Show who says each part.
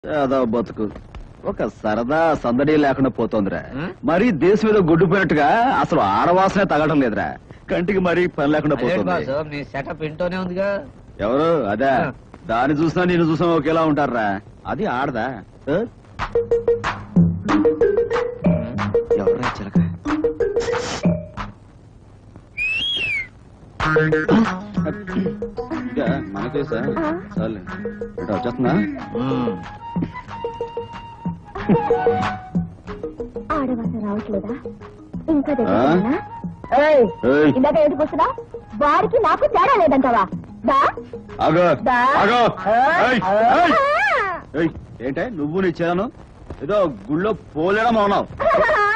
Speaker 1: ఏదో బతుకు ఒక సరదా సందడి లేకుండా పోతోందిరా
Speaker 2: ఆ?
Speaker 1: మరీ దేశం మీద గుడ్డుపోయినట్టుగా అసలు ఆడవాసనే తగడం లేదురా కంటికి మరీ పని లేకుండా
Speaker 2: అదేంటి
Speaker 1: పోతుంది
Speaker 2: బాసు మీ సెటప్ ఇంట్లోనే ఉందిగా
Speaker 1: ఎవరు అదే
Speaker 2: ఆ.
Speaker 1: దాన్ని చూసినా నేను చూసినా ఒకేలా ఉంటారా అది ఆడదా ఆ? ఎవరా ఈ చిలక ఇదా, మనకే సార్ చాలే ఇటు వచ్చేస్తుందా
Speaker 2: ఉమ్.
Speaker 3: ఆడవాస రావట్లేదా ఇంకా
Speaker 1: ఆ?
Speaker 3: దగ్గర ఏయ్
Speaker 1: ఏయ్,
Speaker 3: ఇందాక ఏంటి కూర్చున్నా వారికి నాకు తేడా లేదంటావా దా
Speaker 1: ఆగు,
Speaker 3: దా
Speaker 1: ఆగు. ఏయ్, ఏయ్.
Speaker 3: ఆ.
Speaker 1: ఏయ్, ఏంటే నువ్వు నీ చేను ఏదో గుళ్ళో పోలేడం అవునావు
Speaker 3: ఆ.